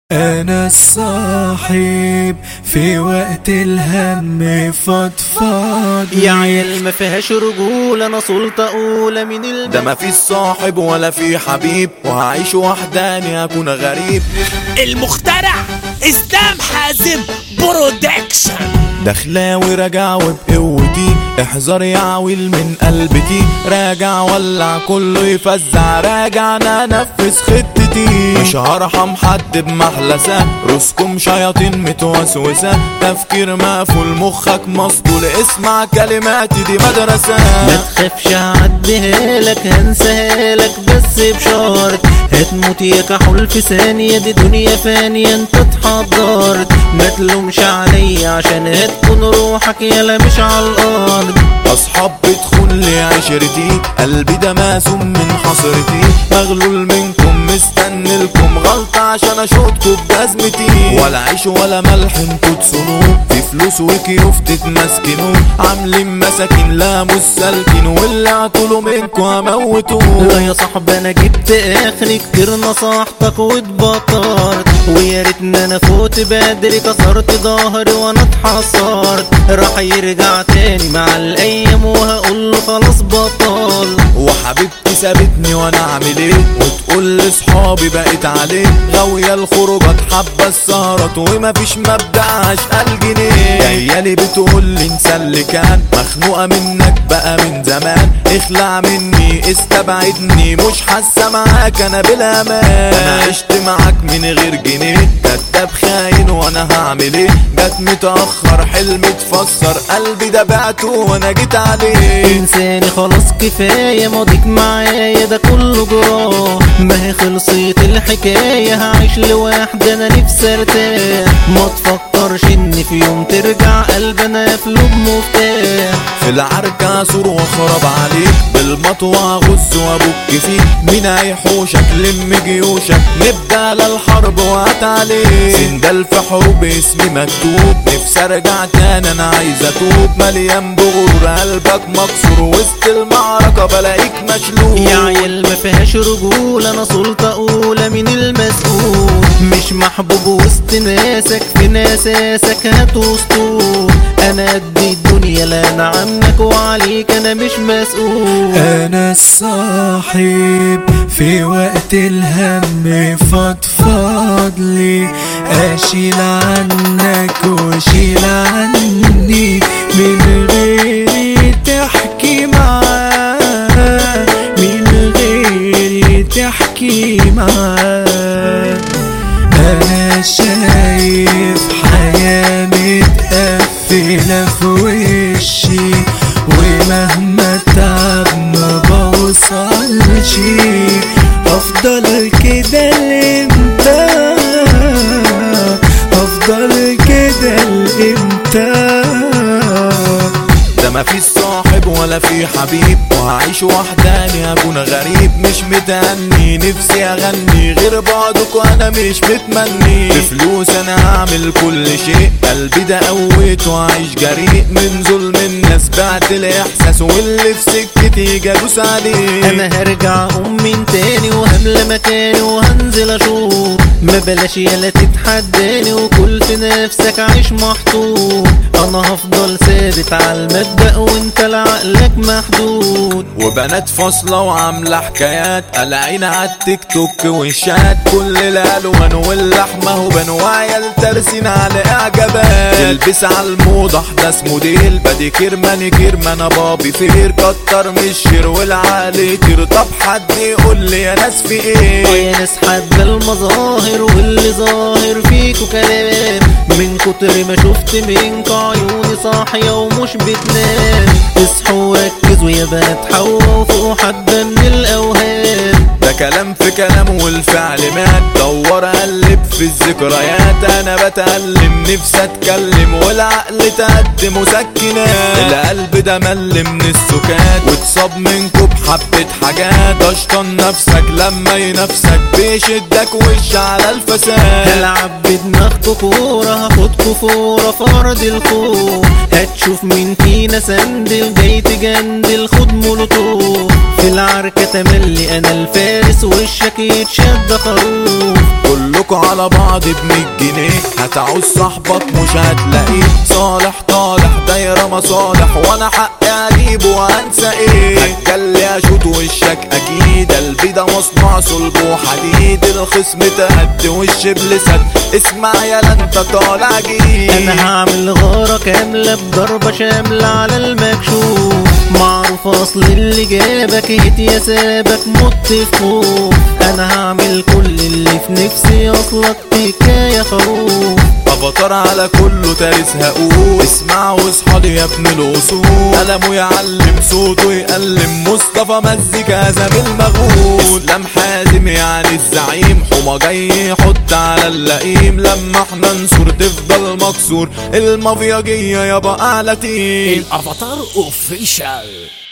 أنا الصاحب في وقت الهم فضفاض يا عيال ما فيهاش رجول انا سلطة اولى من الب ده ما في صاحب ولا في حبيب وهعيش وحداني هكون غريب المخترع اسلام حازم برودكشن دخلاوي راجع وبقوتي احذر يا عويل من قلبتي راجع ولع كله يفزع راجع انا انفذ خطتي مش هرحم حد بمحلسة راسكم شياطين متوسوسة تفكير مقفول مخك مسطول اسمع كلماتي دي مدرسة ما تخافش هعديها لك هنساها لك بس بشرط هتموت يا كحول في ثانية دي دنيا فانية انت اتحضرت ما تلومش عليا عشان هتكون روحك يالا مش على الارض اصحاب بتخون لي عشرتي قلبي ده ماسوم من حسرتي مغلول منكم مستني لكم غلطة عشان اشوطكوا بجزمتي ولا عيش ولا ملح انتوا تصونوا في فلوس وكيوف تتمسكنوا عاملين مساكين لا مش سالكين واللي عطولوا منكم هموتوه لا يا صاحبي انا جبت اخري كتير نصحتك واتبطرت ويا ريتني انا فوت بدري كسرت ظهري وانا اتحصرت راح يرجع تاني مع الايام وهقول له خلاص بطل وحبيبتي سابتني وانا اعمل ايه وتقول لاصحابي بقيت عليه غاوية الخروجات حابة السهرات ومفيش مبدأ اشقال جنيه جايالي بتقول لي انسى اللي كان مخنوقة منك بقى من زمان اخلع مني استبعدني مش حاسة معاك انا بالامان انا عشت معاك من غير جنيه كداب خاين وانا هعمل ايه جت متأخر حلمي اتفسر قلبي ده بعته وانا جيت عليه انساني خلاص كفاية ماضيك معايا ده كله جراه ما هي خلصت الحكاية هعيش لوحدي انا نفسي ارتاح ما تفكرش ان في يوم ترجع قلبنا يفلوب مفتاح في العركة اسور واخرب عليك بالمطوة غز وابك فيك مين هيحوشك لم جيوشك نبدا للحرب وقت عليك سندال في حروب اسمي مكتوب نفسي ارجع تاني انا عايز اتوب مليان بغرور قلبك مكسور وسط المعركة بلاقيك مشلول يا عيال ما فيهاش رجول انا سلطة اولى من المسؤول مش محبوب وسط ناسك في ناساسك هتوسطول انا قد الدنيا لا انا عنك وعليك انا مش مسؤول أنا الصاحب في وقت الهم فضفاض لي أشيل عنك وشيل عني من غيري تحكي معاه من غيري تحكي معاه أنا شايف حياة متقفلة في وشي ومهما تعب ما بوصلش أفضل كده لإمتى أفضل كده لإمتى ده ما في صاحب ولا في حبيب وهعيش وحداني هكون غريب مش متهني نفسي اغني غير بعضك وانا مش متمني بفلوس انا هعمل كل شيء قلبي ده قويت وعايش جريء من ظلم الناس بعت الاحساس واللي في سكتي جادوس عليه انا هرجع ام من تاني وهملى مكاني وهنزل اشوف ما بلاش يالا تتحداني وكل في نفسك عيش محطوط انا هفضل ثابت على المبدأ وانت لعقلك محدود وبنات فاصلة وعاملة حكايات قلعين على التيك توك والشات كل الالوان واللحمة وبنوايا الترسين على اعجابات تلبس على الموضة احدث موديل باديكير مانيكير ما انا بابي فير كتر من الشير والعقل يطير طب حد يقول لي يا ناس في ايه يا ناس حابة المظاهر واللي ظاهر فيكوا كلام من كتر ما شفت منكوا عيوني صاحية ومش بتنام اصحوا وركزوا يا بنات حوا فوق حبة من الأوهام ده كلام في كلام والفعل مات دور اقلب في الذكريات انا بتألم نفسي اتكلم والعقل تقدم مسكنات القلب ده مل من السكات واتصاب منكو بحبة حاجات اشطن نفسك لما ينافسك بيشدك وش على الفساد هلعب بدماغكوا كورة هاخدكوا فورة في أرض الخوف هتشوف مين فينا سندل جاي تجندل خد مولوتوف في العركة تملي انا الفارس وشك يتشد خروف كلكوا على بعض بمية جنيه هتعوز صاحبك مش هتلاقيه صالح طالح دايرة مصالح وانا حقي اجيبه وانسى ايه هتجلي اشوط وشك اكيد قلبي ده مصنوع صلب وحديد الخصم تهد وش بلسد اسمع يا انت طالع جديد انا هعمل غارة كاملة بضربة شاملة على المكشوف معروف اصل اللي جابك هت يا سابك مت في خوف انا هعمل كل اللي في نفسي اصلك حكاية خروف افاتار على كله تاريس هقول اسمع واصحى يا ابن الاصول قلمه يعلم صوته يألم مصطفى مزيكا زميل مغول اسلام حازم يعني الزعيم حما جاي يحط على اللئيم لما احنا ننصر تفضل مكسور المافيا جايه يابا اعلى تيم الافاتار اوفيشال